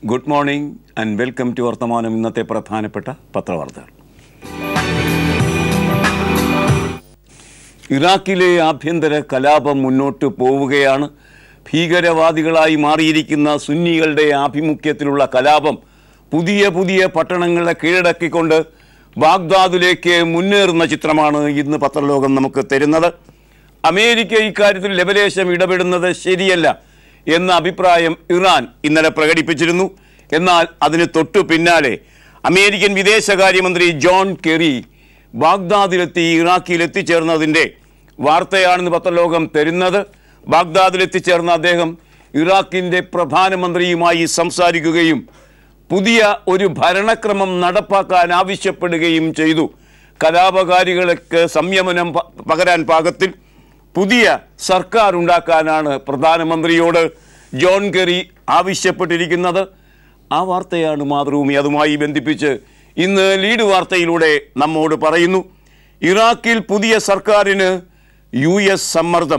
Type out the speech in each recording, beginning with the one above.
good morning and welcome to Varthamanam ഇന്നത്തെ പ്രധാനപ്പെട്ട പത്രവാർത്തകൾ ഇറാഖിലെ ആഭ്യന്തര കലാപം മുന്നോട്ട് പോവുകയാണ് ഭീകരവാദികളായി മാറിയിരിക്കുന്ന സുന്നികളുടെ ആഭിമുഖ്യത്തിലുള്ള കലാപം പുതിയ പുതിയ പട്ടണങ്ങളെ കീഴടക്കിക്കൊണ്ട് ബാഗ്ദാദിലേക്ക് മുന്നേറുന്ന ചിത്രമാണ് ഇന്ന് പത്രലോകം നമുക്ക് തരുന്നത് അമേരിക്ക ഇക്കാര്യത്തിൽ ലവലേശം ഇടപെടുന്നത് ശരിയല്ല എന്ന അഭിപ്രായം ഇറാൻ ഇന്നലെ പ്രകടിപ്പിച്ചിരുന്നു എന്നാൽ അതിന് തൊട്ടു പിന്നാലെ അമേരിക്കൻ വിദേശകാര്യമന്ത്രി ജോൺ കെറി ബാഗ്ദാദിലെത്തി ഇറാഖിൽ എത്തിച്ചേർന്നതിൻ്റെ വാർത്തയാണെന്ന് പത്രലോകം തരുന്നത് ബാഗ്ദാദിൽ എത്തിച്ചേർന്ന അദ്ദേഹം ഇറാഖിൻ്റെ പ്രധാനമന്ത്രിയുമായി സംസാരിക്കുകയും പുതിയ ഒരു ഭരണക്രമം നടപ്പാക്കാൻ ആവശ്യപ്പെടുകയും ചെയ്തു കലാപകാരികൾക്ക് സംയമനം പ- പകരാൻ പാകത്തിൽ പുതിയ സർക്കാർ ഉണ്ടാക്കാനാണ് പ്രധാനമന്ത്രിയോട് ജോൺ കെറി ആവശ്യപ്പെട്ടിരിക്കുന്നത് ആ വാർത്തയാണ് മാതൃഭൂമി അതുമായി ബന്ധിപ്പിച്ച് ഇന്ന് ലീഡ് വാർത്തയിലൂടെ നമ്മോട് പറയുന്നു ഇറാഖിൽ പുതിയ സർക്കാരിന് യു എസ് സമ്മർദ്ദം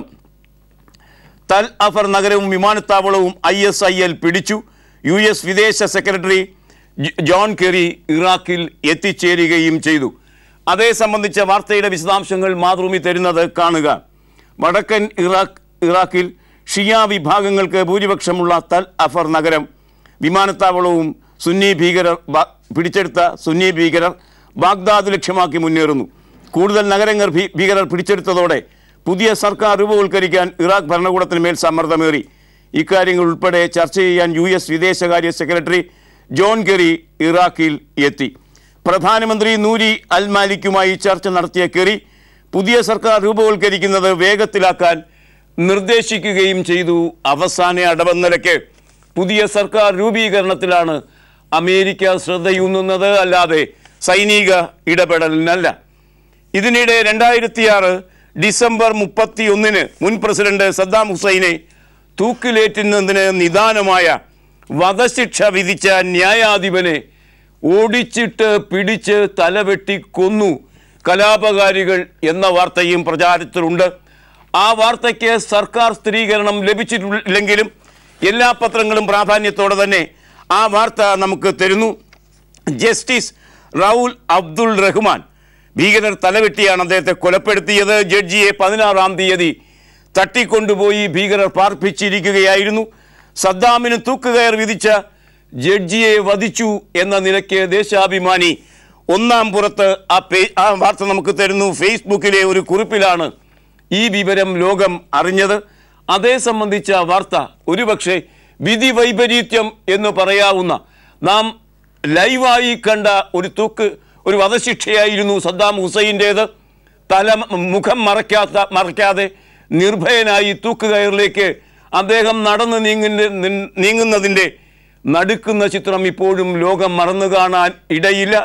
തൽ അഫർ നഗരവും വിമാനത്താവളവും ഐ എസ് ഐ എൽ പിടിച്ചു യു എസ് വിദേശ സെക്രട്ടറി ജ- ജോൺ കെറി ഇറാഖിൽ എത്തിച്ചേരുകയും ചെയ്തു അതേ സംബന്ധിച്ച വാർത്തയുടെ വിശദാംശങ്ങൾ മാതൃഭൂമി തരുന്നത് കാണുക വടക്കൻ ഇറാഖ് ഇറാഖിൽ ഷിയ വിഭാഗങ്ങൾക്ക് ഭൂരിപക്ഷമുള്ള തൽ അഫർ നഗരം വിമാനത്താവളവും സുന്നി ഭീകരർ ബ- പിടിച്ചെടുത്ത സുന്നി ഭീകരർ ബാഗ്ദാദ് ലക്ഷ്യമാക്കി മുന്നേറുന്നു കൂടുതൽ നഗരങ്ങൾ ഭീ- ഭീകരർ പിടിച്ചെടുത്തതോടെ പുതിയ സർക്കാർ രൂപവൽക്കരിക്കാൻ ഇറാഖ് ഭരണകൂടത്തിന് മേൽ സമ്മർദ്ദമേറി ഇക്കാര്യങ്ങൾ ഉൾപ്പെടെ ചർച്ച ചെയ്യാൻ യു എസ് വിദേശകാര്യ സെക്രട്ടറി ജോൺ കെറി ഇറാഖിൽ എത്തി പ്രധാനമന്ത്രി നൂരി അൽ മാലിക്കുമായി ചർച്ച നടത്തിയ കെറി പുതിയ സർക്കാർ രൂപവൽക്കരിക്കുന്നത് വേഗത്തിലാക്കാൻ നിർദ്ദേശിക്കുകയും ചെയ്തു അവസാന അടവന്നലയ്ക്ക് പുതിയ സർക്കാർ രൂപീകരണത്തിലാണ് അമേരിക്ക ശ്രദ്ധയൂന്നുന്നത് അല്ലാതെ സൈനിക ഇടപെടലിനല്ല ഇതിനിടെ രണ്ടായിരത്തിയാറ് ഡിസംബർ മുപ്പത്തിയൊന്നിന് മുൻ പ്രസിഡന്റ് സദ്ദാം ഹുസൈനെ തൂക്കിലേറ്റുന്നതിന് നിദാനമായ വധശിക്ഷ വിധിച്ച ന്യായാധിപനെ ഓടിച്ചിട്ട് പിടിച്ച് തലവെട്ടി കൊന്നു കലാപകാരികൾ എന്ന വാർത്തയും പ്രചാരത്തിലുണ്ട് ആ വാർത്തയ്ക്ക് സർക്കാർ സ്ഥിരീകരണം ലഭിച്ചിട്ടില്ലെങ്കിലും എല്ലാ പത്രങ്ങളും പ്രാധാന്യത്തോടെ തന്നെ ആ വാർത്ത നമുക്ക് തരുന്നു ജസ്റ്റിസ് റൗൽ അബ്ദുൾ റഹ്മാൻ ഭീകരർ തലവെട്ടിയാണ് അദ്ദേഹത്തെ കൊലപ്പെടുത്തിയത് ജഡ്ജിയെ പതിനാറാം തീയതി തട്ടിക്കൊണ്ടുപോയി ഭീകരർ പാർപ്പിച്ചിരിക്കുകയായിരുന്നു സദ്ദാമിന് തൂക്കുകയർ വിധിച്ച ജഡ്ജിയെ വധിച്ചു എന്ന നിലയ്ക്ക് ദേശാഭിമാനി ഒന്നാം പുറത്ത് ആ പേ ആ വാർത്ത നമുക്ക് തരുന്നു ഫേസ്ബുക്കിലെ ഒരു കുറിപ്പിലാണ് ഈ വിവരം ലോകം അറിഞ്ഞത് അതേ സംബന്ധിച്ച വാർത്ത ഒരുപക്ഷെ വിധി വൈപരീത്യം എന്ന് പറയാവുന്ന നാം ലൈവായി കണ്ട ഒരു തൂക്ക് ഒരു വധശിക്ഷയായിരുന്നു സദ്ദാം ഹുസൈൻ്റേത് തല മുഖം മറയ്ക്കാത്ത മറയ്ക്കാതെ നിർഭയനായി തൂക്കുകയറിലേക്ക് അദ്ദേഹം നടന്നു നീങ്ങുന്ന നീങ്ങുന്നതിൻ്റെ നടുക്കുന്ന ചിത്രം ഇപ്പോഴും ലോകം മറന്നു കാണാൻ ഇടയില്ല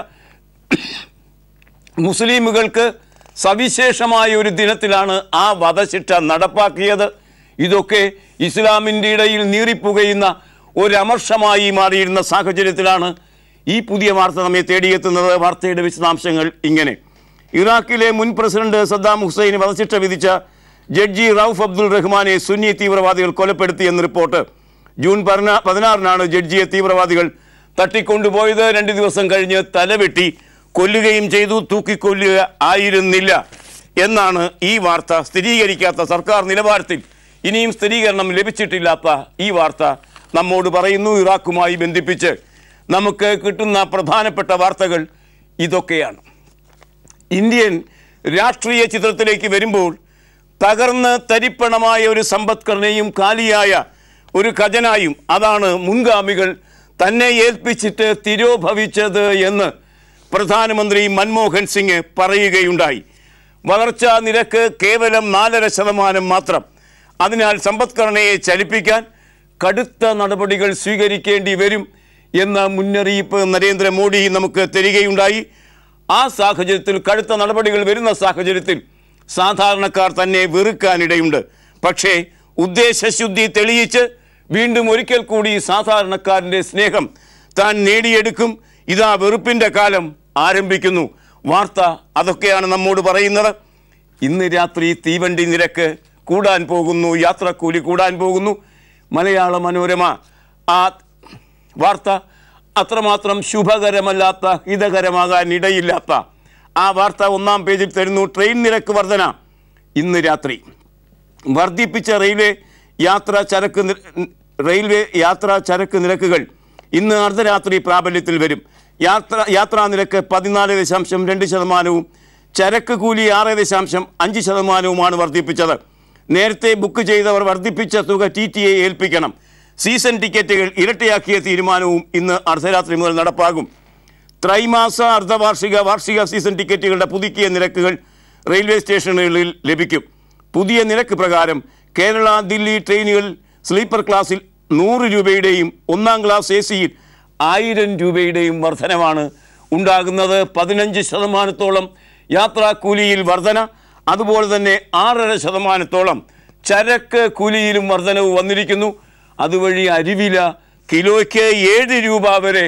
മുസ്ലിമുകൾക്ക് സവിശേഷമായ ഒരു ദിനത്തിലാണ് ആ വധശിക്ഷ നടപ്പാക്കിയത് ഇതൊക്കെ ഇസ്ലാമിൻ്റെ ഇടയിൽ നീറിപ്പുകയുന്ന ഒരമർഷമായി മാറിയിരുന്ന സാഹചര്യത്തിലാണ് ഈ പുതിയ വാർത്ത നമ്മെ തേടിയെത്തുന്നത് വാർത്തയുടെ വിശദാംശങ്ങൾ ഇങ്ങനെ ഇറാഖിലെ മുൻ പ്രസിഡന്റ് സദ്ദാം ഹുസൈന് വധശിക്ഷ വിധിച്ച ജഡ്ജി റൌഫ് അബ്ദുൾ റഹ്മാനെ സുന്നി തീവ്രവാദികൾ കൊലപ്പെടുത്തിയെന്ന് റിപ്പോർട്ട് ജൂൺ പതിനാ പതിനാറിനാണ് ജഡ്ജിയെ തീവ്രവാദികൾ തട്ടിക്കൊണ്ടുപോയത് രണ്ട് ദിവസം കഴിഞ്ഞ് തലവെട്ടി കൊല്ലുകയും ചെയ്തു തൂക്കിക്കൊല്ലുക ആയിരുന്നില്ല എന്നാണ് ഈ വാർത്ത സ്ഥിരീകരിക്കാത്ത സർക്കാർ നിലവാരത്തിൽ ഇനിയും സ്ഥിരീകരണം ലഭിച്ചിട്ടില്ലാത്ത ഈ വാർത്ത നമ്മോട് പറയുന്നു ഇറാഖുമായി ബന്ധിപ്പിച്ച് നമുക്ക് കിട്ടുന്ന പ്രധാനപ്പെട്ട വാർത്തകൾ ഇതൊക്കെയാണ് ഇന്ത്യൻ രാഷ്ട്രീയ ചിത്രത്തിലേക്ക് വരുമ്പോൾ തകർന്ന് തരിപ്പണമായ ഒരു സമ്പദ്ഘടനയും കാലിയായ ഒരു ഖജനായും അതാണ് മുൻഗാമികൾ തന്നെ ഏൽപ്പിച്ചിട്ട് തിരോഭവിച്ചത് എന്ന് പ്രധാനമന്ത്രി മൻമോഹൻ സിംഗ് പറയുകയുണ്ടായി വളർച്ചാ നിരക്ക് കേവലം നാലര ശതമാനം മാത്രം അതിനാൽ സമ്പദ്ഘടനയെ ചലിപ്പിക്കാൻ കടുത്ത നടപടികൾ സ്വീകരിക്കേണ്ടി വരും എന്ന മുന്നറിയിപ്പ് നരേന്ദ്രമോദി നമുക്ക് തരികയുണ്ടായി ആ സാഹചര്യത്തിൽ കടുത്ത നടപടികൾ വരുന്ന സാഹചര്യത്തിൽ സാധാരണക്കാർ തന്നെ വെറുക്കാനിടയുണ്ട് പക്ഷേ ഉദ്ദേശശുദ്ധി തെളിയിച്ച് വീണ്ടും ഒരിക്കൽ കൂടി സാധാരണക്കാരൻ്റെ സ്നേഹം താൻ നേടിയെടുക്കും ഇതാ വെറുപ്പിൻ്റെ കാലം ആരംഭിക്കുന്നു വാർത്ത അതൊക്കെയാണ് നമ്മോട് പറയുന്നത് ഇന്ന് രാത്രി തീവണ്ടി നിരക്ക് കൂടാൻ പോകുന്നു യാത്രക്കൂലി കൂടാൻ പോകുന്നു മലയാള മനോരമ ആ വാർത്ത അത്രമാത്രം ശുഭകരമല്ലാത്ത ഹിതകരമാകാൻ ഇടയില്ലാത്ത ആ വാർത്ത ഒന്നാം പേജിൽ തരുന്നു ട്രെയിൻ നിരക്ക് വർധന ഇന്ന് രാത്രി വർദ്ധിപ്പിച്ച റെയിൽവേ യാത്രാ ചരക്ക് നിര- റെയിൽവേ യാത്രാ ചരക്ക് നിരക്കുകൾ ഇന്ന് അർദ്ധരാത്രി പ്രാബല്യത്തിൽ വരും യാത്ര യാത്രാ നിരക്ക് പതിനാല് ദശാംശം രണ്ട് ശതമാനവും ചരക്ക് കൂലി ആറ് ദശാംശം അഞ്ച് ശതമാനവുമാണ് വർദ്ധിപ്പിച്ചത് നേരത്തെ ബുക്ക് ചെയ്തവർ വർദ്ധിപ്പിച്ച തുക ടി ടി എ ഏൽപ്പിക്കണം സീസൺ ടിക്കറ്റുകൾ ഇരട്ടിയാക്കിയ തീരുമാനവും ഇന്ന് അർദ്ധരാത്രി മുതൽ നടപ്പാകും ത്രൈമാസ അർദ്ധവാർഷിക വാർഷിക സീസൺ ടിക്കറ്റുകളുടെ പുതുക്കിയ നിരക്കുകൾ റെയിൽവേ സ്റ്റേഷനുകളിൽ ലഭിക്കും പുതിയ നിരക്ക് പ്രകാരം കേരള ദില്ലി ട്രെയിനുകൾ സ്ലീപ്പർ ക്ലാസ്സിൽ നൂറ് രൂപയുടെയും ഒന്നാം ക്ലാസ് എ സിയിൽ ആയിരം രൂപയുടെയും വർധനമാണ് ഉണ്ടാകുന്നത് പതിനഞ്ച് ശതമാനത്തോളം യാത്രാക്കൂലിയിൽ വർധന അതുപോലെ തന്നെ ആറര ശതമാനത്തോളം ചരക്ക് കൂലിയിലും വർധനവ് വന്നിരിക്കുന്നു അതുവഴി അരിവില കിലോയ്ക്ക് ഏഴ് രൂപ വരെ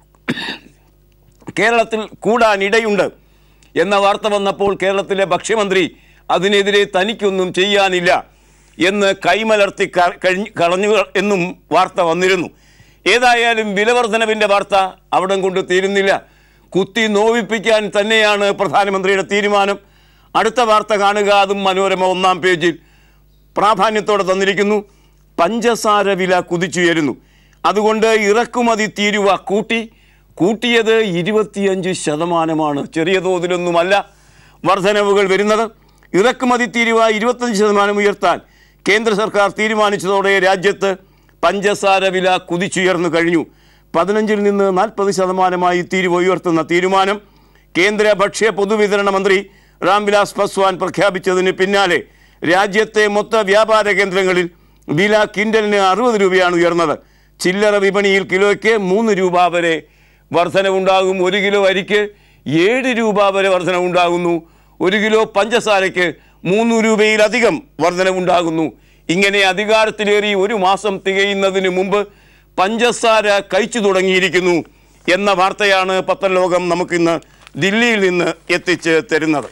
കേരളത്തിൽ കൂടാനിടയുണ്ട് എന്ന വാർത്ത വന്നപ്പോൾ കേരളത്തിലെ ഭക്ഷ്യമന്ത്രി അതിനെതിരെ തനിക്കൊന്നും ചെയ്യാനില്ല എന്ന് കൈമലർത്തി ക- കഴിഞ്ഞ് കളഞ്ഞു എന്നും വാർത്ത വന്നിരുന്നു ഏതായാലും വിലവർധനവിൻ്റെ വാർത്ത അവിടം കൊണ്ട് തീരുന്നില്ല കുത്തി നോവിപ്പിക്കാൻ തന്നെയാണ് പ്രധാനമന്ത്രിയുടെ തീരുമാനം അടുത്ത വാർത്ത കാണുക അതും മനോരമ ഒന്നാം പേജിൽ പ്രാധാന്യത്തോടെ തന്നിരിക്കുന്നു പഞ്ചസാര വില കുതിച്ചുയരുന്നു അതുകൊണ്ട് ഇറക്കുമതി തീരുവ കൂട്ടി കൂട്ടിയത് ഇരുപത്തിയഞ്ച് ശതമാനമാണ് ചെറിയ തോതിലൊന്നുമല്ല വർധനവുകൾ വരുന്നത് ഇറക്കുമതി തീരുവ ഇരുപത്തഞ്ച് ശതമാനം ഉയർത്താൻ കേന്ദ്ര സർക്കാർ തീരുമാനിച്ചതോടെ രാജ്യത്ത് പഞ്ചസാര വില കുതിച്ചുയർന്നു കഴിഞ്ഞു പതിനഞ്ചിൽ നിന്ന് നാൽപ്പത് ശതമാനമായി തീരുവ ഉയർത്തുന്ന തീരുമാനം കേന്ദ്ര ഭക്ഷ്യ പൊതുവിതരണ മന്ത്രി രാംവിലാസ് പസ്വാൻ പ്രഖ്യാപിച്ചതിന് പിന്നാലെ രാജ്യത്തെ മൊത്ത വ്യാപാര കേന്ദ്രങ്ങളിൽ വില കിൻഡലിന് അറുപത് രൂപയാണ് ഉയർന്നത് ചില്ലറ വിപണിയിൽ കിലോയ്ക്ക് മൂന്ന് രൂപ വരെ വർധനവുണ്ടാകും ഒരു കിലോ അരിക്ക് ഏഴ് രൂപ വരെ വർധനവുണ്ടാകുന്നു ഒരു കിലോ പഞ്ചസാരയ്ക്ക് മൂന്ന് രൂപയിലധികം വർധനവുണ്ടാകുന്നു ഇങ്ങനെ അധികാരത്തിലേറി ഒരു മാസം തികയുന്നതിന് മുമ്പ് പഞ്ചസാര കഴിച്ചു തുടങ്ങിയിരിക്കുന്നു എന്ന വാർത്തയാണ് പത്രലോകം നമുക്കിന്ന് ദില്ലിയിൽ നിന്ന് എത്തിച്ച് തരുന്നത്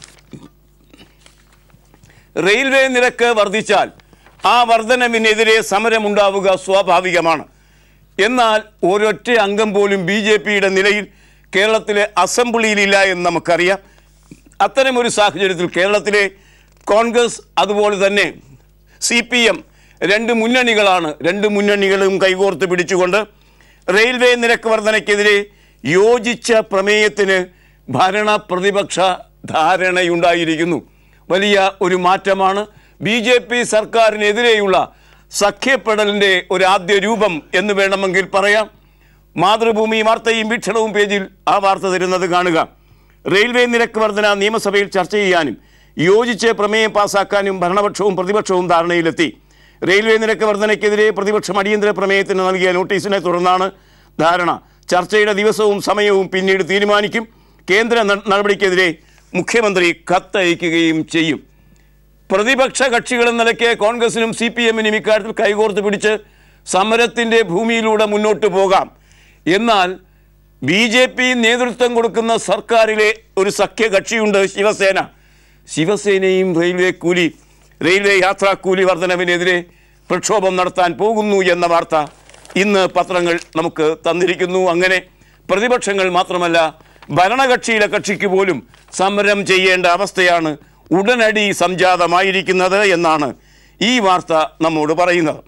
റെയിൽവേ നിരക്ക് വർദ്ധിച്ചാൽ ആ വർധനവിനെതിരെ സമരമുണ്ടാവുക സ്വാഭാവികമാണ് എന്നാൽ ഒരൊറ്റ അംഗം പോലും ബി ജെ പിയുടെ നിലയിൽ കേരളത്തിലെ അസംബ്ലിയിലില്ല എന്ന് നമുക്കറിയാം അത്തരമൊരു സാഹചര്യത്തിൽ കേരളത്തിലെ കോൺഗ്രസ് അതുപോലെ തന്നെ സി പി എം രണ്ട് മുന്നണികളാണ് രണ്ട് മുന്നണികളും കൈകോർത്ത് പിടിച്ചുകൊണ്ട് റെയിൽവേ നിരക്ക് വർധനയ്ക്കെതിരെ യോജിച്ച പ്രമേയത്തിന് ഭരണ പ്രതിപക്ഷ ധാരണയുണ്ടായിരിക്കുന്നു വലിയ ഒരു മാറ്റമാണ് ബി ജെ പി സർക്കാരിനെതിരെയുള്ള സഖ്യപ്പെടലിൻ്റെ ഒരു ആദ്യ രൂപം എന്ന് വേണമെങ്കിൽ പറയാം മാതൃഭൂമി വാർത്തയും വീക്ഷണവും പേജിൽ ആ വാർത്ത തരുന്നത് കാണുക റെയിൽവേ നിരക്ക് വർധന നിയമസഭയിൽ ചർച്ച ചെയ്യാനും യോജിച്ച് പ്രമേയം പാസാക്കാനും ഭരണപക്ഷവും പ്രതിപക്ഷവും ധാരണയിലെത്തി റെയിൽവേ നിരക്ക് വർധനയ്ക്കെതിരെ പ്രതിപക്ഷം അടിയന്തര പ്രമേയത്തിന് നൽകിയ നോട്ടീസിനെ തുടർന്നാണ് ധാരണ ചർച്ചയുടെ ദിവസവും സമയവും പിന്നീട് തീരുമാനിക്കും കേന്ദ്ര ന- നടപടിക്കെതിരെ മുഖ്യമന്ത്രി കത്തയക്കുകയും ചെയ്യും പ്രതിപക്ഷ കക്ഷികൾ എന്ന നിലയ്ക്ക് കോൺഗ്രസിനും സി പി എമ്മിനും ഇക്കാര്യത്തിൽ കൈകോർത്ത് പിടിച്ച് സമരത്തിൻ്റെ ഭൂമിയിലൂടെ മുന്നോട്ട് പോകാം എന്നാൽ ബി ജെ പി നേതൃത്വം കൊടുക്കുന്ന സർക്കാരിലെ ഒരു സഖ്യകക്ഷിയുണ്ട് ശിവസേന ശിവസേനയും റെയിൽവേ കൂലി റെയിൽവേ യാത്രാക്കൂലി വർധനവിനെതിരെ പ്രക്ഷോഭം നടത്താൻ പോകുന്നു എന്ന വാർത്ത ഇന്ന് പത്രങ്ങൾ നമുക്ക് തന്നിരിക്കുന്നു അങ്ങനെ പ്രതിപക്ഷങ്ങൾ മാത്രമല്ല ഭരണകക്ഷിയിലെ കക്ഷിക്ക് പോലും സമരം ചെയ്യേണ്ട അവസ്ഥയാണ് ഉടനടി സംജാതമായിരിക്കുന്നത് എന്നാണ് ഈ വാർത്ത നമ്മോട് പറയുന്നത്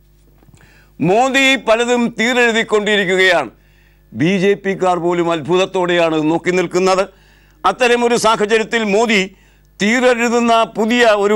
മോദി പലതും തീരെഴുതിക്കൊണ്ടിരിക്കുകയാണ് ബി ജെ പിക്കാർ പോലും അത്ഭുതത്തോടെയാണ് നോക്കി നിൽക്കുന്നത് അത്തരമൊരു സാഹചര്യത്തിൽ മോദി തീരെഴുതുന്ന പുതിയ ഒരു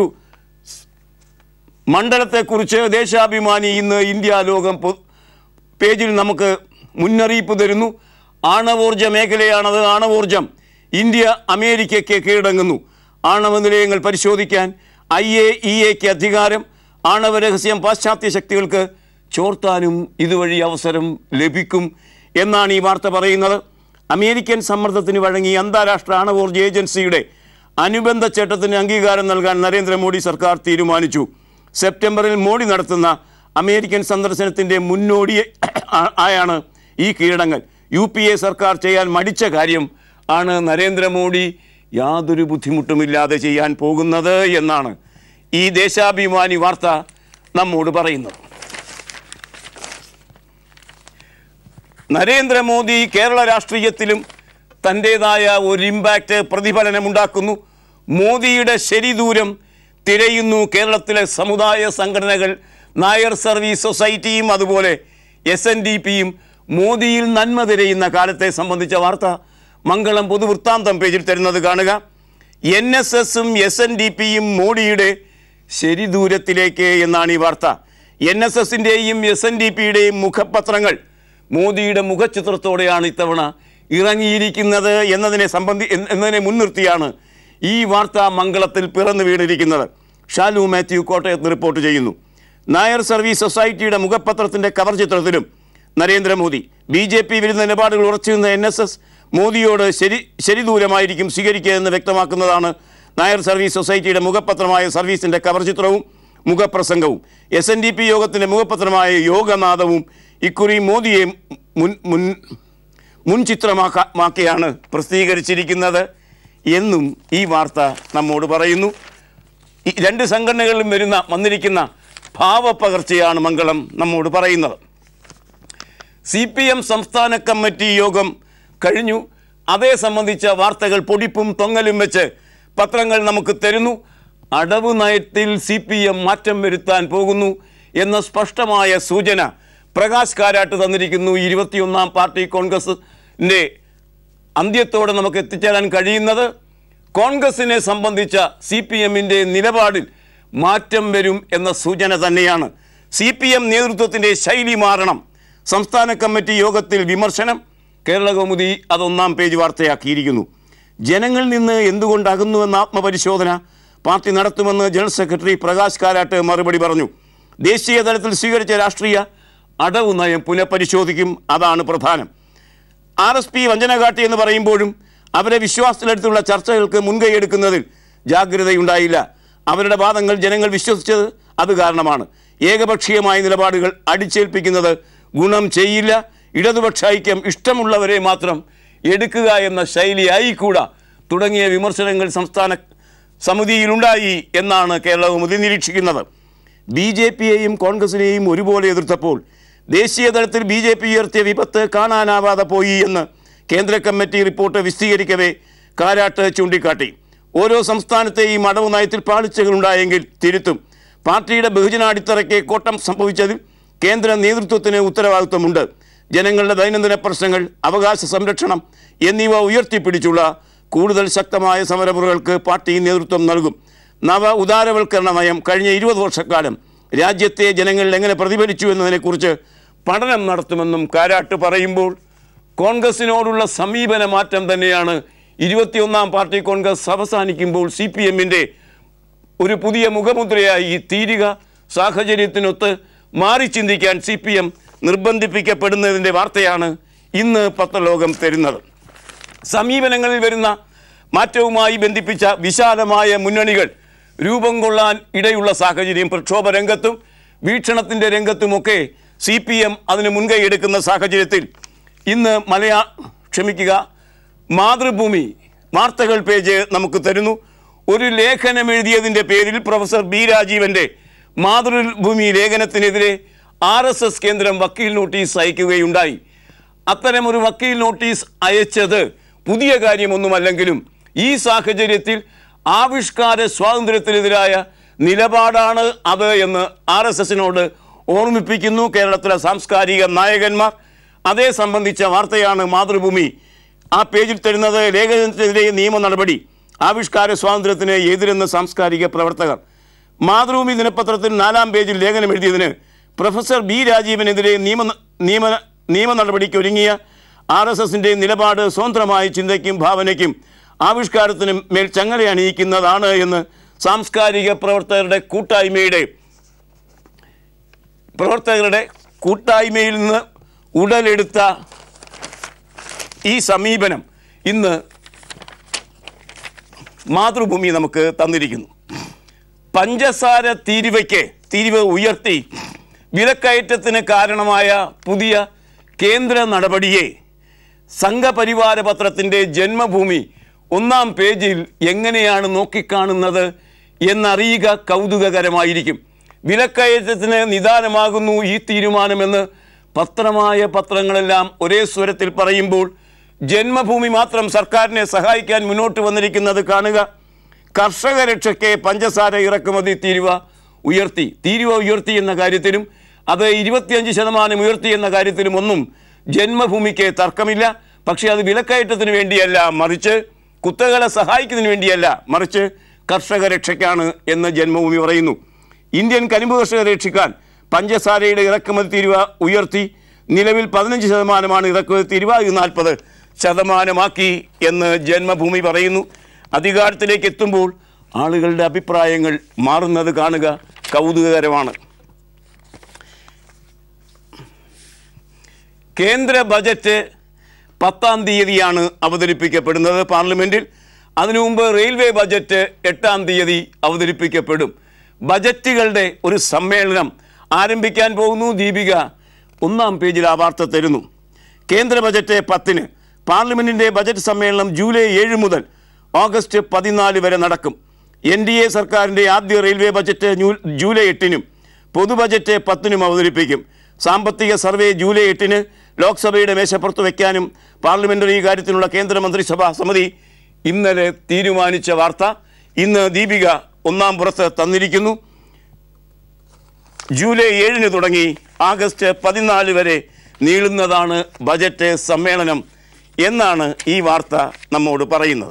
മണ്ഡലത്തെക്കുറിച്ച് ദേശാഭിമാനി ഇന്ന് ഇന്ത്യ ലോകം പൊ- പേജിൽ നമുക്ക് മുന്നറിയിപ്പ് തരുന്നു ആണവോർജ മേഖലയാണത് ആണവോർജം ഇന്ത്യ അമേരിക്കയ്ക്ക് കീഴടങ്ങുന്നു ആണവ നിലയങ്ങൾ പരിശോധിക്കാൻ ഐ എ ഇ എക്ക് അധികാരം ആണവ രഹസ്യം പാശ്ചാത്യ ശക്തികൾക്ക് ചോർത്താനും ഇതുവഴി അവസരം ലഭിക്കും എന്നാണ് ഈ വാർത്ത പറയുന്നത് അമേരിക്കൻ സമ്മർദ്ദത്തിന് വഴങ്ങി അന്താരാഷ്ട്ര ആണവോർജ ഏജൻസിയുടെ അനുബന്ധ ചട്ടത്തിന് അംഗീകാരം നൽകാൻ നരേന്ദ്രമോദി സർക്കാർ തീരുമാനിച്ചു സെപ്റ്റംബറിൽ മോഡി നടത്തുന്ന അമേരിക്കൻ സന്ദർശനത്തിൻ്റെ മുന്നോടി ആയാണ് ഈ കീഴടങ്ങൽ യു പി എ സർക്കാർ ചെയ്യാൻ മടിച്ച കാര്യം ആണ് നരേന്ദ്രമോദി യാതൊരു ബുദ്ധിമുട്ടുമില്ലാതെ ചെയ്യാൻ പോകുന്നത് എന്നാണ് ഈ ദേശാഭിമാനി വാർത്ത നമ്മോട് പറയുന്നത് നരേന്ദ്രമോദി കേരള രാഷ്ട്രീയത്തിലും തൻ്റേതായ ഒരു ഇമ്പാക്റ്റ് പ്രതിഫലനമുണ്ടാക്കുന്നു മോദിയുടെ ശരിദൂരം തിരയുന്നു കേരളത്തിലെ സമുദായ സംഘടനകൾ നായർ സർവീസ് സൊസൈറ്റിയും അതുപോലെ എസ് എൻ ഡി പിയും മോദിയിൽ നന്മ തിരയുന്ന കാലത്തെ സംബന്ധിച്ച വാർത്ത മംഗളം പൊതുവൃത്താന്തം പേജിൽ തരുന്നത് കാണുക എൻ എസ് എസും എസ് എൻ ഡി പിയും മോഡിയുടെ ശരിദൂരത്തിലേക്ക് എന്നാണ് ഈ വാർത്ത എൻ എസ് എസിൻ്റെയും എസ് എൻ ഡി പിയുടെയും മുഖപത്രങ്ങൾ മോദിയുടെ മുഖചിത്രത്തോടെയാണ് ഇത്തവണ ഇറങ്ങിയിരിക്കുന്നത് എന്നതിനെ സംബന്ധി എന്ന- എന്നതിനെ മുൻനിർത്തിയാണ് ഈ വാർത്ത മംഗളത്തിൽ പിറന്നു വീണിരിക്കുന്നത് ഷാലു മാത്യു കോട്ടയത്ത് റിപ്പോർട്ട് ചെയ്യുന്നു നായർ സർവീസ് സൊസൈറ്റിയുടെ മുഖപത്രത്തിന്റെ കവർ ചിത്രത്തിലും നരേന്ദ്രമോദി ബി ജെ പി വിരുദ്ധ നിലപാടുകൾ ഉറച്ചിരുന്ന എൻ എസ് എസ് മോദിയോട് ശരി ശരിദൂരമായിരിക്കും സ്വീകരിക്കുക എന്ന് വ്യക്തമാക്കുന്നതാണ് നായർ സർവീസ് സൊസൈറ്റിയുടെ മുഖപത്രമായ സർവീസിന്റെ കവർ ചിത്രവും മുഖപ്രസംഗവും എസ് എൻ ഡി പി യോഗത്തിന്റെ മുഖപത്രമായ യോഗനാഥവും ഇക്കുറി മോദിയെ മുൻ മുൻ മുൻ ചിത്രമാക്കിയാണ് പ്രസിദ്ധീകരിച്ചിരിക്കുന്നത് എന്നും ഈ വാർത്ത നമ്മോട് പറയുന്നു ഈ രണ്ട് സംഘടനകളിലും വരുന്ന വന്നിരിക്കുന്ന ഭാവപ്പകർച്ചയാണ് മംഗളം നമ്മോട് പറയുന്നത് സി പി എം സംസ്ഥാന കമ്മിറ്റി യോഗം കഴിഞ്ഞു അതേ സംബന്ധിച്ച വാർത്തകൾ പൊടിപ്പും തൊങ്ങലും വെച്ച് പത്രങ്ങൾ നമുക്ക് തരുന്നു അടവ് നയത്തിൽ സി പി എം മാറ്റം വരുത്താൻ പോകുന്നു എന്ന സ്പഷ്ടമായ സൂചന പ്രകാശ് കാരാട്ട് തന്നിരിക്കുന്നു ഇരുപത്തിയൊന്നാം പാർട്ടി കോൺഗ്രസിൻ്റെ അന്ത്യത്തോടെ നമുക്ക് എത്തിച്ചേരാൻ കഴിയുന്നത് കോൺഗ്രസിനെ സംബന്ധിച്ച സി പി എമ്മിൻ്റെ നിലപാടിൽ മാറ്റം വരും എന്ന സൂചന തന്നെയാണ് സി പി എം നേതൃത്വത്തിൻ്റെ ശൈലി മാറണം സംസ്ഥാന കമ്മിറ്റി യോഗത്തിൽ വിമർശനം കേരള കൗമുദി അതൊന്നാം പേജ് വാർത്തയാക്കിയിരിക്കുന്നു ജനങ്ങളിൽ നിന്ന് എന്തുകൊണ്ട് അകന്നുവെന്ന ആത്മപരിശോധന പാർട്ടി നടത്തുമെന്ന് ജനറൽ സെക്രട്ടറി പ്രകാശ് കാരാട്ട് മറുപടി പറഞ്ഞു ദേശീയ തലത്തിൽ സ്വീകരിച്ച രാഷ്ട്രീയ അടവ് നയം പുനഃപരിശോധിക്കും അതാണ് പ്രധാനം ആർ എസ് പി വഞ്ചന കാട്ടി എന്ന് പറയുമ്പോഴും അവരെ വിശ്വാസത്തിലെടുത്തുള്ള ചർച്ചകൾക്ക് മുൻകൈ എടുക്കുന്നതിൽ ജാഗ്രതയുണ്ടായില്ല അവരുടെ വാദങ്ങൾ ജനങ്ങൾ വിശ്വസിച്ചത് അത് കാരണമാണ് ഏകപക്ഷീയമായ നിലപാടുകൾ അടിച്ചേൽപ്പിക്കുന്നത് ഗുണം ചെയ്യില്ല ഇടതുപക്ഷ ഐക്യം ഇഷ്ടമുള്ളവരെ മാത്രം എടുക്കുക എന്ന ശൈലി ആയിക്കൂടാ തുടങ്ങിയ വിമർശനങ്ങൾ സംസ്ഥാന സമിതിയിലുണ്ടായി എന്നാണ് കേരള കൗമുദി നിരീക്ഷിക്കുന്നത് ബി ജെ പിയെയും കോൺഗ്രസിനെയും ഒരുപോലെ എതിർത്തപ്പോൾ ദേശീയ തലത്തിൽ ബി ജെ പി ഉയർത്തിയ വിപത്ത് കാണാനാവാതെ പോയി എന്ന് കേന്ദ്ര കമ്മിറ്റി റിപ്പോർട്ട് വിശദീകരിക്കവേ കാരാട്ട് ചൂണ്ടിക്കാട്ടി ഓരോ സംസ്ഥാനത്തെയും അടവ് നയത്തിൽ പാളിച്ചകളുണ്ടായെങ്കിൽ തിരുത്തും പാർട്ടിയുടെ ബഹുജനാടിത്തറയ്ക്ക് കോട്ടം സംഭവിച്ചതിൽ കേന്ദ്ര നേതൃത്വത്തിന് ഉത്തരവാദിത്വമുണ്ട് ജനങ്ങളുടെ ദൈനംദിന പ്രശ്നങ്ങൾ അവകാശ സംരക്ഷണം എന്നിവ ഉയർത്തിപ്പിടിച്ചുള്ള കൂടുതൽ ശക്തമായ സമരമുറകൾക്ക് പാർട്ടി നേതൃത്വം നൽകും നവ ഉദാരവൽക്കരണ നയം കഴിഞ്ഞ ഇരുപത് വർഷക്കാലം രാജ്യത്തെ ജനങ്ങളിൽ എങ്ങനെ പ്രതിഫലിച്ചു എന്നതിനെക്കുറിച്ച് പഠനം നടത്തുമെന്നും കാരാട്ട് പറയുമ്പോൾ കോൺഗ്രസിനോടുള്ള സമീപന മാറ്റം തന്നെയാണ് ഇരുപത്തിയൊന്നാം പാർട്ടി കോൺഗ്രസ് അവസാനിക്കുമ്പോൾ സി പി എമ്മിൻ്റെ ഒരു പുതിയ മുഖമുദ്രയായി തീരുക സാഹചര്യത്തിനൊത്ത് മാറി ചിന്തിക്കാൻ സി പി എം നിർബന്ധിപ്പിക്കപ്പെടുന്നതിൻ്റെ വാർത്തയാണ് ഇന്ന് പത്രലോകം തരുന്നത് സമീപനങ്ങളിൽ വരുന്ന മാറ്റവുമായി ബന്ധിപ്പിച്ച വിശാലമായ മുന്നണികൾ രൂപം കൊള്ളാൻ ഇടയുള്ള സാഹചര്യം പ്രക്ഷോഭ രംഗത്തും വീക്ഷണത്തിൻ്റെ രംഗത്തുമൊക്കെ സി പി എം അതിന് മുൻകൈ എടുക്കുന്ന സാഹചര്യത്തിൽ ഇന്ന് മലയാ ക്ഷമിക്കുക മാതൃഭൂമി വാർത്തകൾ പേജ് നമുക്ക് തരുന്നു ഒരു ലേഖനം എഴുതിയതിൻ്റെ പേരിൽ പ്രൊഫസർ ബി രാജീവൻ്റെ മാതൃഭൂമി ലേഖനത്തിനെതിരെ ആർ എസ് എസ് കേന്ദ്രം വക്കീൽ നോട്ടീസ് അയക്കുകയുണ്ടായി അത്തരമൊരു വക്കീൽ നോട്ടീസ് അയച്ചത് പുതിയ കാര്യമൊന്നുമല്ലെങ്കിലും ഈ സാഹചര്യത്തിൽ ആവിഷ്കാര സ്വാതന്ത്ര്യത്തിനെതിരായ നിലപാടാണ് അത് എന്ന് ആർ എസ് എസിനോട് ഓർമ്മിപ്പിക്കുന്നു കേരളത്തിലെ സാംസ്കാരിക നായകന്മാർ അതേ സംബന്ധിച്ച വാർത്തയാണ് മാതൃഭൂമി ആ പേജിൽ തരുന്നത് ലേഖനത്തിനെതിരെ നിയമ നടപടി ആവിഷ്കാര സ്വാതന്ത്ര്യത്തിന് എതിരെന്ന് സാംസ്കാരിക പ്രവർത്തകർ മാതൃഭൂമി ദിനപത്രത്തിൽ നാലാം പേജിൽ ലേഖനം എഴുതിയതിന് പ്രൊഫസർ ബി രാജീവനെതിരെ നിയമ നിയമ നിയമ നടപടിക്ക് ഒരുങ്ങിയ ആർ എസ് എസിൻ്റെ നിലപാട് സ്വതന്ത്രമായ ചിന്തയ്ക്കും ഭാവനയ്ക്കും ആവിഷ്കാരത്തിനും മേൽ ചങ്ങല അണിയിക്കുന്നതാണ് എന്ന് സാംസ്കാരിക പ്രവർത്തകരുടെ കൂട്ടായ്മയുടെ പ്രവർത്തകരുടെ കൂട്ടായ്മയിൽ നിന്ന് ഉടലെടുത്ത ഈ സമീപനം ഇന്ന് മാതൃഭൂമി നമുക്ക് തന്നിരിക്കുന്നു പഞ്ചസാര തീരുവയ്ക്ക് തീരുവ ഉയർത്തി വിലക്കയറ്റത്തിന് കാരണമായ പുതിയ കേന്ദ്ര നടപടിയെ സംഘപരിവാര പത്രത്തിൻ്റെ ജന്മഭൂമി ഒന്നാം പേജിൽ എങ്ങനെയാണ് നോക്കിക്കാണുന്നത് എന്നറിയുക കൗതുകകരമായിരിക്കും വിലക്കയറ്റത്തിന് നിദാനമാകുന്നു ഈ തീരുമാനമെന്ന് പത്രമായ പത്രങ്ങളെല്ലാം ഒരേ സ്വരത്തിൽ പറയുമ്പോൾ ജന്മഭൂമി മാത്രം സർക്കാരിനെ സഹായിക്കാൻ മുന്നോട്ട് വന്നിരിക്കുന്നത് കാണുക കർഷക രക്ഷയ്ക്ക് പഞ്ചസാര ഇറക്കുമതി തീരുവ ഉയർത്തി തീരുവ ഉയർത്തി എന്ന കാര്യത്തിലും അത് ഇരുപത്തിയഞ്ച് ശതമാനം ഉയർത്തി എന്ന കാര്യത്തിലും ഒന്നും ജന്മഭൂമിക്ക് തർക്കമില്ല പക്ഷേ അത് വിലക്കയറ്റത്തിന് വേണ്ടിയല്ല മറിച്ച് കുത്തകളെ സഹായിക്കുന്നതിന് വേണ്ടിയല്ല മറിച്ച് കർഷക രക്ഷയ്ക്കാണ് എന്ന് ജന്മഭൂമി പറയുന്നു ഇന്ത്യൻ കരിമ്പ് കർഷകരെ രക്ഷിക്കാൻ പഞ്ചസാരയുടെ ഇറക്കുമതി തീരുവ ഉയർത്തി നിലവിൽ പതിനഞ്ച് ശതമാനമാണ് ഇറക്കുമതി തീരുവ ഇത് നാൽപ്പത് ശതമാനമാക്കി എന്ന് ജന്മഭൂമി പറയുന്നു അധികാരത്തിലേക്ക് എത്തുമ്പോൾ ആളുകളുടെ അഭിപ്രായങ്ങൾ മാറുന്നത് കാണുക കൗതുകകരമാണ് കേന്ദ്ര ബജറ്റ് പത്താം തീയതിയാണ് അവതരിപ്പിക്കപ്പെടുന്നത് പാർലമെന്റിൽ അതിനു മുമ്പ് റെയിൽവേ ബജറ്റ് എട്ടാം തീയതി അവതരിപ്പിക്കപ്പെടും ബജറ്റുകളുടെ ഒരു സമ്മേളനം ആരംഭിക്കാൻ പോകുന്നു ദീപിക ഒന്നാം പേജിൽ ആ വാർത്ത തരുന്നു കേന്ദ്ര ബജറ്റ് പത്തിന് പാർലമെന്റിന്റെ ബജറ്റ് സമ്മേളനം ജൂലൈ ഏഴ് മുതൽ ഓഗസ്റ്റ് പതിനാല് വരെ നടക്കും എൻ ഡി എ സർക്കാരിൻ്റെ ആദ്യ റെയിൽവേ ബജറ്റ് ന്യൂ- ജൂലൈ എട്ടിനും പൊതു ബജറ്റ് പത്തിനും അവതരിപ്പിക്കും സാമ്പത്തിക സർവേ ജൂലൈ എട്ടിന് ലോക്സഭയുടെ മേശപ്പുറത്ത് വയ്ക്കാനും പാർലമെന്ററി കാര്യത്തിനുള്ള കേന്ദ്രമന്ത്രിസഭാ സമിതി ഇന്നലെ തീരുമാനിച്ച വാർത്ത ഇന്ന് ദീപിക ഒന്നാം പുറത്ത് തന്നിരിക്കുന്നു ജൂലൈ ഏഴിന് തുടങ്ങി ആഗസ്റ്റ് പതിനാല് വരെ നീളുന്നതാണ് ബജറ്റ് സമ്മേളനം എന്നാണ് ഈ വാർത്ത നമ്മോട് പറയുന്നത്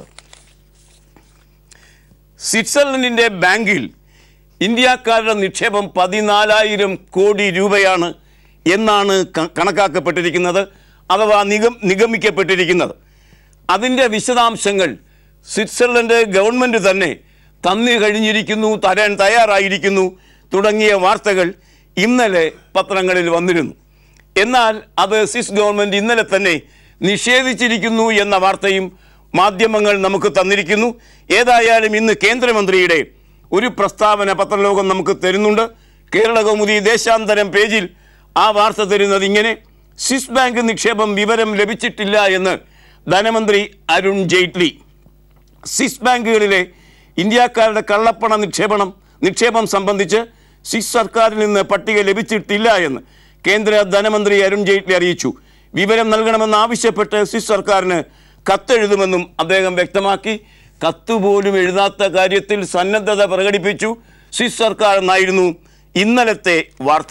സ്വിറ്റ്സർലൻഡിൻ്റെ ബാങ്കിൽ ഇന്ത്യക്കാരുടെ നിക്ഷേപം പതിനാലായിരം കോടി രൂപയാണ് എന്നാണ് ക- കണക്കാക്കപ്പെട്ടിരിക്കുന്നത് അഥവാ നിഗം നിഗമിക്കപ്പെട്ടിരിക്കുന്നത് അതിൻ്റെ വിശദാംശങ്ങൾ സ്വിറ്റ്സർലൻഡ് ഗവൺമെൻറ് തന്നെ തന്നു കഴിഞ്ഞിരിക്കുന്നു തരാൻ തയ്യാറായിരിക്കുന്നു തുടങ്ങിയ വാർത്തകൾ ഇന്നലെ പത്രങ്ങളിൽ വന്നിരുന്നു എന്നാൽ അത് സ്വിസ് ഗവൺമെൻറ് ഇന്നലെ തന്നെ നിഷേധിച്ചിരിക്കുന്നു എന്ന വാർത്തയും മാധ്യമങ്ങൾ നമുക്ക് തന്നിരിക്കുന്നു ഏതായാലും ഇന്ന് കേന്ദ്രമന്ത്രിയുടെ ഒരു പ്രസ്താവന പത്രലോകം നമുക്ക് തരുന്നുണ്ട് കേരള കൗമുദി ദേശാന്തരം പേജിൽ ആ വാർത്ത തരുന്നത് ഇങ്ങനെ സ്വിസ് ബാങ്ക് നിക്ഷേപം വിവരം ലഭിച്ചിട്ടില്ല എന്ന് ധനമന്ത്രി അരുൺ ജെയ്റ്റ്ലി സ്വിസ് ബാങ്കുകളിലെ ഇന്ത്യക്കാരുടെ കള്ളപ്പണ നിക്ഷേപണം നിക്ഷേപം സംബന്ധിച്ച് സ്വിസ് സർക്കാരിൽ നിന്ന് പട്ടിക ലഭിച്ചിട്ടില്ല എന്ന് കേന്ദ്ര ധനമന്ത്രി അരുൺ ജെയ്റ്റ്ലി അറിയിച്ചു വിവരം നൽകണമെന്ന് ആവശ്യപ്പെട്ട് സ്വിസ് സർക്കാരിന് കത്തെഴുതുമെന്നും അദ്ദേഹം വ്യക്തമാക്കി കത്ത് പോലും എഴുതാത്ത കാര്യത്തിൽ സന്നദ്ധത പ്രകടിപ്പിച്ചു സ്വിസ് സർക്കാർ എന്നായിരുന്നു ഇന്നലത്തെ വാർത്ത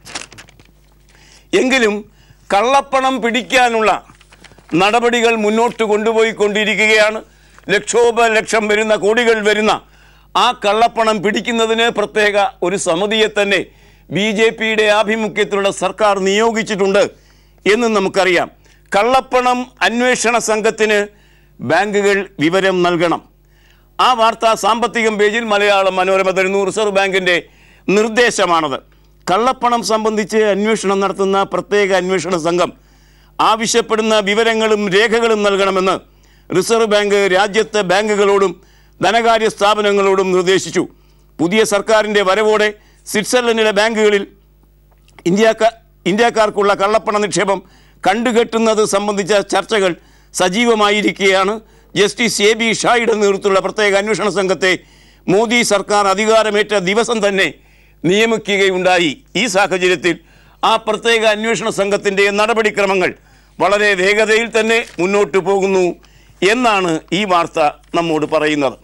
എങ്കിലും കള്ളപ്പണം പിടിക്കാനുള്ള നടപടികൾ മുന്നോട്ട് കൊണ്ടുപോയിക്കൊണ്ടിരിക്കുകയാണ് ലക്ഷോപലക്ഷം വരുന്ന കോടികൾ വരുന്ന ആ കള്ളപ്പണം പിടിക്കുന്നതിന് പ്രത്യേക ഒരു സമിതിയെ തന്നെ ബി ജെ പിയുടെ ആഭിമുഖ്യത്തിലുള്ള സർക്കാർ നിയോഗിച്ചിട്ടുണ്ട് എന്ന് നമുക്കറിയാം കള്ളപ്പണം അന്വേഷണ സംഘത്തിന് ബാങ്കുകൾ വിവരം നൽകണം ആ വാർത്ത സാമ്പത്തികം പേജിൽ മലയാളം മനോരമ തരുന്നു റിസർവ് ബാങ്കിന്റെ നിർദ്ദേശമാണത് കള്ളപ്പണം സംബന്ധിച്ച് അന്വേഷണം നടത്തുന്ന പ്രത്യേക അന്വേഷണ സംഘം ആവശ്യപ്പെടുന്ന വിവരങ്ങളും രേഖകളും നൽകണമെന്ന് റിസർവ് ബാങ്ക് രാജ്യത്തെ ബാങ്കുകളോടും ധനകാര്യ സ്ഥാപനങ്ങളോടും നിർദ്ദേശിച്ചു പുതിയ സർക്കാരിൻ്റെ വരവോടെ സ്വിറ്റ്സർലൻഡിലെ ബാങ്കുകളിൽ ഇന്ത്യക്ക ഇന്ത്യക്കാർക്കുള്ള കള്ളപ്പണ നിക്ഷേപം കണ്ടുകെട്ടുന്നത് സംബന്ധിച്ച ചർച്ചകൾ സജീവമായിരിക്കുകയാണ് ജസ്റ്റിസ് എ ബി ഷായുടെ നേതൃത്വത്തിലുള്ള പ്രത്യേക അന്വേഷണ സംഘത്തെ മോദി സർക്കാർ അധികാരമേറ്റ ദിവസം തന്നെ നിയമിക്കുകയുണ്ടായി ഈ സാഹചര്യത്തിൽ ആ പ്രത്യേക അന്വേഷണ സംഘത്തിൻ്റെ നടപടിക്രമങ്ങൾ വളരെ വേഗതയിൽ തന്നെ മുന്നോട്ട് പോകുന്നു എന്നാണ് ഈ വാർത്ത നമ്മോട് പറയുന്നത്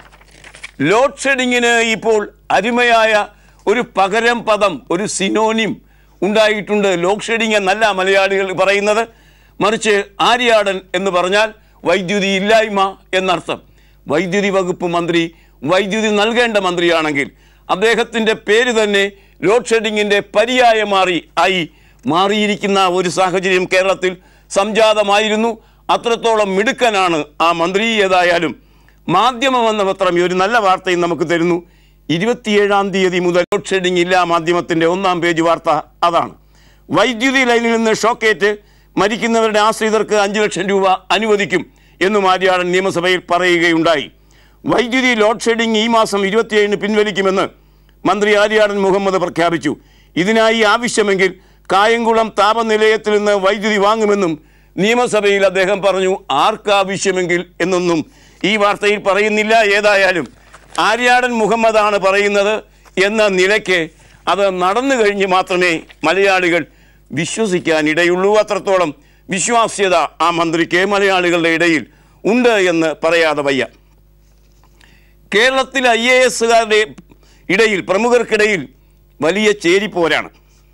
ലോഡ് ഷെഡിങ്ങിന് ഇപ്പോൾ അരുമയായ ഒരു പകരം പദം ഒരു സിനോനിം ഉണ്ടായിട്ടുണ്ട് ലോഡ് ഷെഡിങ് എന്നല്ല മലയാളികൾ പറയുന്നത് മറിച്ച് ആര്യാടൻ എന്ന് പറഞ്ഞാൽ വൈദ്യുതി ഇല്ലായ്മ എന്നർത്ഥം വൈദ്യുതി വകുപ്പ് മന്ത്രി വൈദ്യുതി നൽകേണ്ട മന്ത്രിയാണെങ്കിൽ അദ്ദേഹത്തിൻ്റെ പേര് തന്നെ ലോഡ് ഷെഡിങ്ങിൻ്റെ പര്യായ മാറി ആയി മാറിയിരിക്കുന്ന ഒരു സാഹചര്യം കേരളത്തിൽ സംജാതമായിരുന്നു അത്രത്തോളം മിടുക്കനാണ് ആ മന്ത്രി ഏതായാലും മാധ്യമം എന്ന പത്രം ഈ ഒരു നല്ല വാർത്തയും നമുക്ക് തരുന്നു ഇരുപത്തിയേഴാം തീയതി മുതൽ ലോഡ് ഷെഡിംഗ് ഇല്ല മാധ്യമത്തിൻ്റെ ഒന്നാം പേജ് വാർത്ത അതാണ് വൈദ്യുതി ലൈനിൽ നിന്ന് ഷോക്കേറ്റ് മരിക്കുന്നവരുടെ ആശ്രിതർക്ക് അഞ്ച് ലക്ഷം രൂപ അനുവദിക്കും എന്നും ആര്യാടൻ നിയമസഭയിൽ പറയുകയുണ്ടായി വൈദ്യുതി ലോഡ് ഷെഡിംഗ് ഈ മാസം ഇരുപത്തിയേഴിന് പിൻവലിക്കുമെന്ന് മന്ത്രി ആര്യാടൻ മുഹമ്മദ് പ്രഖ്യാപിച്ചു ഇതിനായി ആവശ്യമെങ്കിൽ കായംകുളം താപനിലയത്തിൽ നിന്ന് വൈദ്യുതി വാങ്ങുമെന്നും നിയമസഭയിൽ അദ്ദേഹം പറഞ്ഞു ആർക്കാവശ്യമെങ്കിൽ എന്നൊന്നും ഈ വാർത്തയിൽ പറയുന്നില്ല ഏതായാലും ആര്യാടൻ മുഹമ്മദാണ് പറയുന്നത് എന്ന നിലയ്ക്ക് അത് നടന്നു കഴിഞ്ഞ് മാത്രമേ മലയാളികൾ വിശ്വസിക്കാൻ ഇടയുള്ളൂ അത്രത്തോളം വിശ്വാസ്യത ആ മന്ത്രിക്ക് മലയാളികളുടെ ഇടയിൽ ഉണ്ട് എന്ന് പറയാതെ വയ്യ കേരളത്തിൽ ഐ എ എസുകാരുടെ ഇടയിൽ പ്രമുഖർക്കിടയിൽ വലിയ ചേരിപ്പോരാണ്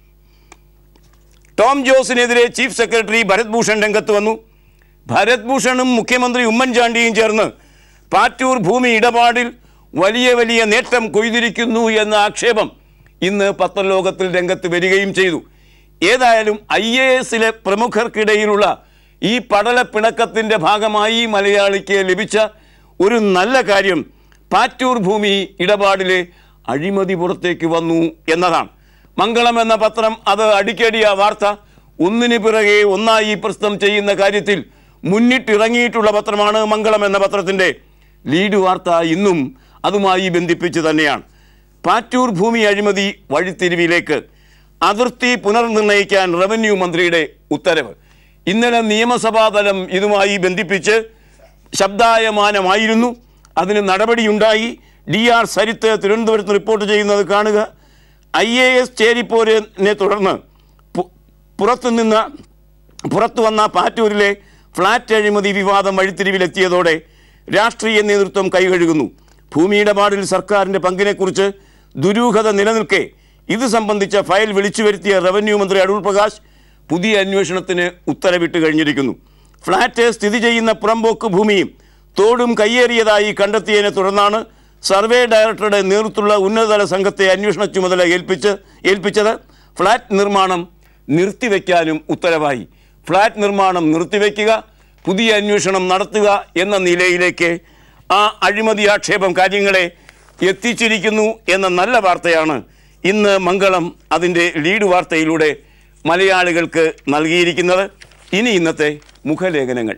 ടോം ജോസിനെതിരെ ചീഫ് സെക്രട്ടറി ഭരത് ഭൂഷൺ രംഗത്ത് വന്നു ഭരത് ഭൂഷണും മുഖ്യമന്ത്രി ഉമ്മൻചാണ്ടിയും ചേർന്ന് പാറ്റൂർ ഭൂമി ഇടപാടിൽ വലിയ വലിയ നേട്ടം കൊയ്തിരിക്കുന്നു എന്ന ആക്ഷേപം ഇന്ന് പത്രലോകത്തിൽ രംഗത്ത് വരികയും ചെയ്തു ഏതായാലും ഐ എ എസിലെ പ്രമുഖർക്കിടയിലുള്ള ഈ പടലപ്പിണക്കത്തിൻ്റെ ഭാഗമായി മലയാളിക്ക് ലഭിച്ച ഒരു നല്ല കാര്യം പാറ്റൂർ ഭൂമി ഇടപാടിലെ അഴിമതി പുറത്തേക്ക് വന്നു എന്നതാണ് മംഗളം എന്ന പത്രം അത് അടിക്കടി ആ വാർത്ത ഒന്നിനു പിറകെ ഒന്നായി പ്രസ്തം ചെയ്യുന്ന കാര്യത്തിൽ മുന്നിട്ടിറങ്ങിയിട്ടുള്ള പത്രമാണ് മംഗളം എന്ന പത്രത്തിൻ്റെ ലീഡ് വാർത്ത ഇന്നും അതുമായി ബന്ധിപ്പിച്ച് തന്നെയാണ് പാറ്റൂർ ഭൂമി അഴിമതി വഴിത്തിരിവിലേക്ക് അതിർത്തി പുനർനിർണയിക്കാൻ റവന്യൂ മന്ത്രിയുടെ ഉത്തരവ് ഇന്നലെ നിയമസഭാ തലം ഇതുമായി ബന്ധിപ്പിച്ച് ശബ്ദായമാനമായിരുന്നു അതിന് നടപടിയുണ്ടായി ഡി ആർ സരിത്ത് തിരുവനന്തപുരത്ത് റിപ്പോർട്ട് ചെയ്യുന്നത് കാണുക ഐ എ എസ് ചേരിപ്പോരിനെ തുടർന്ന് പു- പുറത്തുനിന്ന് പുറത്തു വന്ന പാറ്റൂരിലെ ഫ്ളാറ്റ് അഴിമതി വിവാദം വഴിത്തിരിവിലെത്തിയതോടെ രാഷ്ട്രീയ നേതൃത്വം കൈകഴുകുന്നു ഭൂമി ഇടപാടിൽ സർക്കാരിൻ്റെ പങ്കിനെക്കുറിച്ച് ദുരൂഹത നിലനിൽക്കെ ഇത് സംബന്ധിച്ച ഫയൽ വിളിച്ചു വരുത്തിയ റവന്യൂ മന്ത്രി അടൂർ പ്രകാശ് പുതിയ അന്വേഷണത്തിന് ഉത്തരവിട്ട് കഴിഞ്ഞിരിക്കുന്നു ഫ്ളാറ്റ് സ്ഥിതി ചെയ്യുന്ന പുറമ്പോക്ക് ഭൂമിയും തോടും കയ്യേറിയതായി കണ്ടെത്തിയതിനെ തുടർന്നാണ് സർവേ ഡയറക്ടറുടെ നേതൃത്വമുള്ള ഉന്നതതല സംഘത്തെ അന്വേഷണ ചുമതല ഏൽപ്പിച്ച് ഏൽപ്പിച്ചത് ഫ്ളാറ്റ് നിർമ്മാണം നിർത്തിവെക്കാനും ഉത്തരവായി ഫ്ളാറ്റ് നിർമ്മാണം നിർത്തിവെക്കുക പുതിയ അന്വേഷണം നടത്തുക എന്ന നിലയിലേക്ക് ആ അഴിമതി ആക്ഷേപം കാര്യങ്ങളെ എത്തിച്ചിരിക്കുന്നു എന്ന നല്ല വാർത്തയാണ് ഇന്ന് മംഗളം അതിൻ്റെ ലീഡ് വാർത്തയിലൂടെ മലയാളികൾക്ക് നൽകിയിരിക്കുന്നത് ഇനി ഇന്നത്തെ മുഖലേഖനങ്ങൾ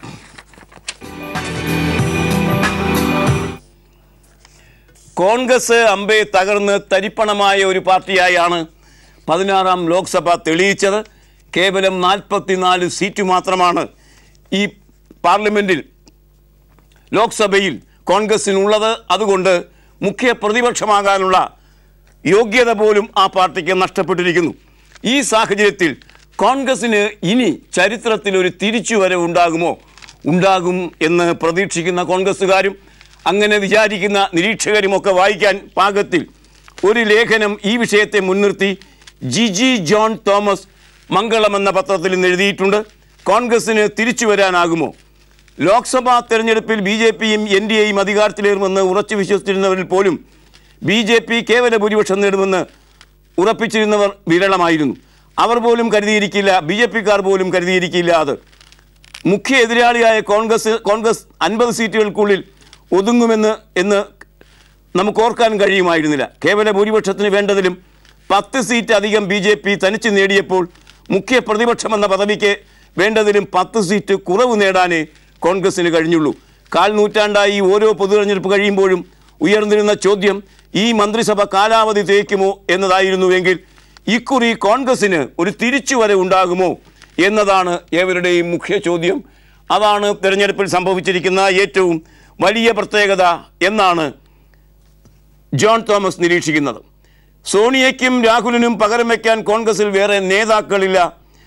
കോൺഗ്രസ് അമ്പെ തകർന്ന് തരിപ്പണമായ ഒരു പാർട്ടിയായാണ് പതിനാറാം ലോക്സഭ തെളിയിച്ചത് കേവലം നാൽപ്പത്തിനാല് സീറ്റ് മാത്രമാണ് ഈ പാർലമെൻറ്റിൽ ലോക്സഭയിൽ കോൺഗ്രസിനുള്ളത് അതുകൊണ്ട് മുഖ്യ പ്രതിപക്ഷമാകാനുള്ള യോഗ്യത പോലും ആ പാർട്ടിക്ക് നഷ്ടപ്പെട്ടിരിക്കുന്നു ഈ സാഹചര്യത്തിൽ കോൺഗ്രസിന് ഇനി ചരിത്രത്തിൽ ഒരു തിരിച്ചുവരവ് ഉണ്ടാകുമോ ഉണ്ടാകും എന്ന് പ്രതീക്ഷിക്കുന്ന കോൺഗ്രസ്സുകാരും അങ്ങനെ വിചാരിക്കുന്ന നിരീക്ഷകരുമൊക്കെ വായിക്കാൻ പാകത്തിൽ ഒരു ലേഖനം ഈ വിഷയത്തെ മുൻനിർത്തി ജിജി ജോൺ തോമസ് മംഗളം എന്ന പത്രത്തിൽ ഇന്ന് എഴുതിയിട്ടുണ്ട് കോൺഗ്രസിന് തിരിച്ചു വരാനാകുമോ ലോക്സഭാ തെരഞ്ഞെടുപ്പിൽ ബി ജെ പിയും എൻ ഡി എയും അധികാരത്തിലേറുമെന്ന് ഉറച്ചു വിശ്വസിച്ചിരുന്നവരിൽ പോലും ബി ജെ പി കേവല ഭൂരിപക്ഷം നേടുമെന്ന് ഉറപ്പിച്ചിരുന്നവർ വിരളമായിരുന്നു അവർ പോലും കരുതിയിരിക്കില്ല ബി ജെ പിക്കാർ പോലും കരുതിയിരിക്കില്ല അത് മുഖ്യ എതിരാളിയായ കോൺഗ്രസ് കോൺഗ്രസ് അൻപത് സീറ്റുകൾക്കുള്ളിൽ ഒതുങ്ങുമെന്ന് എന്ന് നമുക്ക് ഓർക്കാൻ കഴിയുമായിരുന്നില്ല കേവല ഭൂരിപക്ഷത്തിന് വേണ്ടതിലും പത്ത് സീറ്റ് അധികം ബി ജെ പി തനിച്ച് നേടിയപ്പോൾ മുഖ്യ പ്രതിപക്ഷമെന്ന പദവിക്ക് വേണ്ടതിലും പത്ത് സീറ്റ് കുറവ് നേടാനേ കോൺഗ്രസിന് കഴിഞ്ഞുള്ളൂ കാൽ നൂറ്റാണ്ടായി ഓരോ പൊതു തെരഞ്ഞെടുപ്പ് കഴിയുമ്പോഴും ഉയർന്നിരുന്ന ചോദ്യം ഈ മന്ത്രിസഭ കാലാവധി തേക്കുമോ എന്നതായിരുന്നുവെങ്കിൽ ഇക്കുറി കോൺഗ്രസിന് ഒരു തിരിച്ചുവരവ് ഉണ്ടാകുമോ എന്നതാണ് ഏവരുടെയും മുഖ്യ ചോദ്യം അതാണ് തെരഞ്ഞെടുപ്പിൽ സംഭവിച്ചിരിക്കുന്ന ഏറ്റവും വലിയ പ്രത്യേകത എന്നാണ് ജോൺ തോമസ് നിരീക്ഷിക്കുന്നത് സോണിയയ്ക്കും രാഹുലിനും പകരം വയ്ക്കാൻ കോൺഗ്രസിൽ വേറെ നേതാക്കളില്ല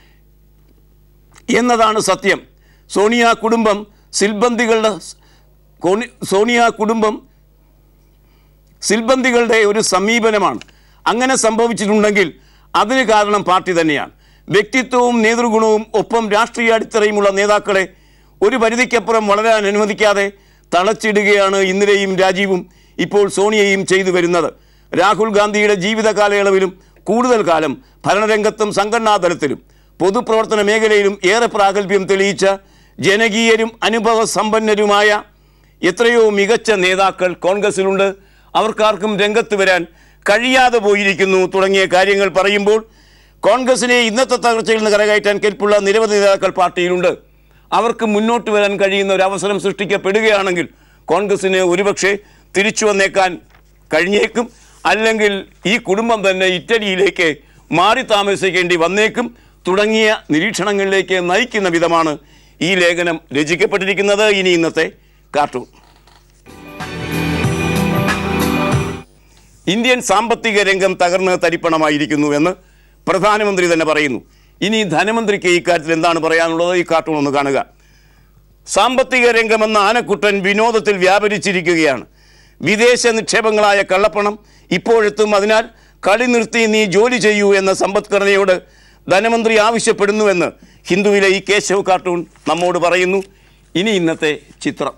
എന്നതാണ് സത്യം സോണിയ കുടുംബം സിൽബന്ദികളുടെ കോണി- സോണിയ കുടുംബം സിൽബന്ദികളുടെ ഒരു സമീപനമാണ് അങ്ങനെ സംഭവിച്ചിട്ടുണ്ടെങ്കിൽ അതിന് കാരണം പാർട്ടി തന്നെയാണ് വ്യക്തിത്വവും നേതൃഗുണവും ഒപ്പം രാഷ്ട്രീയ അടിത്തറയുമുള്ള നേതാക്കളെ ഒരു പരിധിക്കപ്പുറം വളരാൻ അനുവദിക്കാതെ തളച്ചിടുകയാണ് ഇന്ദിരയും രാജീവും ഇപ്പോൾ സോണിയയും ചെയ്തു വരുന്നത് രാഹുൽ ഗാന്ധിയുടെ ജീവിത കാലയളവിലും കൂടുതൽ കാലം ഭരണരംഗത്തും സംഘടനാ തലത്തിലും പൊതുപ്രവർത്തന മേഖലയിലും ഏറെ പ്രാഗൽഭ്യം തെളിയിച്ച ജനകീയരും അനുഭവ സമ്പന്നരുമായ എത്രയോ മികച്ച നേതാക്കൾ കോൺഗ്രസിലുണ്ട് അവർക്കാർക്കും രംഗത്ത് വരാൻ കഴിയാതെ പോയിരിക്കുന്നു തുടങ്ങിയ കാര്യങ്ങൾ പറയുമ്പോൾ കോൺഗ്രസിനെ ഇന്നത്തെ തകർച്ചയിൽ നിന്ന് കരകയറ്റാൻ കെൽപ്പുള്ള നിരവധി നേതാക്കൾ പാർട്ടിയിലുണ്ട് അവർക്ക് മുന്നോട്ട് വരാൻ കഴിയുന്ന ഒരു അവസരം സൃഷ്ടിക്കപ്പെടുകയാണെങ്കിൽ കോൺഗ്രസിന് ഒരുപക്ഷെ തിരിച്ചു വന്നേക്കാൻ കഴിഞ്ഞേക്കും അല്ലെങ്കിൽ ഈ കുടുംബം തന്നെ ഇറ്റലിയിലേക്ക് മാറി താമസിക്കേണ്ടി വന്നേക്കും തുടങ്ങിയ നിരീക്ഷണങ്ങളിലേക്ക് നയിക്കുന്ന വിധമാണ് ഈ ലേഖനം രചിക്കപ്പെട്ടിരിക്കുന്നത് ഇനി ഇന്നത്തെ കാർട്ടൂൺ ഇന്ത്യൻ സാമ്പത്തിക രംഗം തകർന്ന് തരിപ്പണമായിരിക്കുന്നുവെന്ന് പ്രധാനമന്ത്രി തന്നെ പറയുന്നു ഇനി ധനമന്ത്രിക്ക് ഈ കാര്യത്തിൽ എന്താണ് പറയാനുള്ളത് ഈ കാർട്ടൂൺ ഒന്ന് കാണുക സാമ്പത്തിക രംഗമെന്ന ആനക്കുട്ടൻ വിനോദത്തിൽ വ്യാപരിച്ചിരിക്കുകയാണ് വിദേശ നിക്ഷേപങ്ങളായ കള്ളപ്പണം ഇപ്പോഴെത്തും അതിനാൽ കളി നിർത്തി നീ ജോലി ചെയ്യൂ എന്ന സമ്പദ്ഘടനയോട് ധനമന്ത്രി ആവശ്യപ്പെടുന്നുവെന്ന് ഹിന്ദുവിലെ ഈ കേശവ് കാർട്ടൂൺ നമ്മോട് പറയുന്നു ഇനി ഇന്നത്തെ ചിത്രം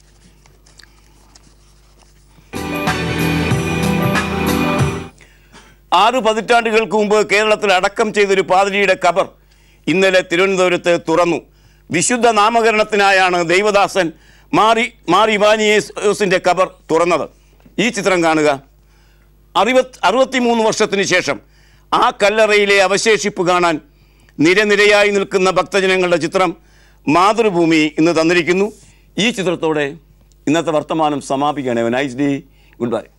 ആറ് പതിറ്റാണ്ടുകൾക്ക് മുമ്പ് കേരളത്തിൽ അടക്കം ചെയ്തൊരു പാതിരിയുടെ കബർ ഇന്നലെ തിരുവനന്തപുരത്ത് തുറന്നു വിശുദ്ധ നാമകരണത്തിനായാണ് ദൈവദാസൻ മാറി മാർ ഇവാനിയേസിൻ്റെ കബർ തുറന്നത് ഈ ചിത്രം കാണുക അറുപത് അറുപത്തിമൂന്ന് വർഷത്തിന് ശേഷം ആ കല്ലറയിലെ അവശേഷിപ്പ് കാണാൻ നിരനിരയായി നിൽക്കുന്ന ഭക്തജനങ്ങളുടെ ചിത്രം മാതൃഭൂമി ഇന്ന് തന്നിരിക്കുന്നു ഈ ചിത്രത്തോടെ ഇന്നത്തെ വർത്തമാനം സമാപിക്കുകയാണ് നൈസ് ഡേ ഗുഡ് ബൈ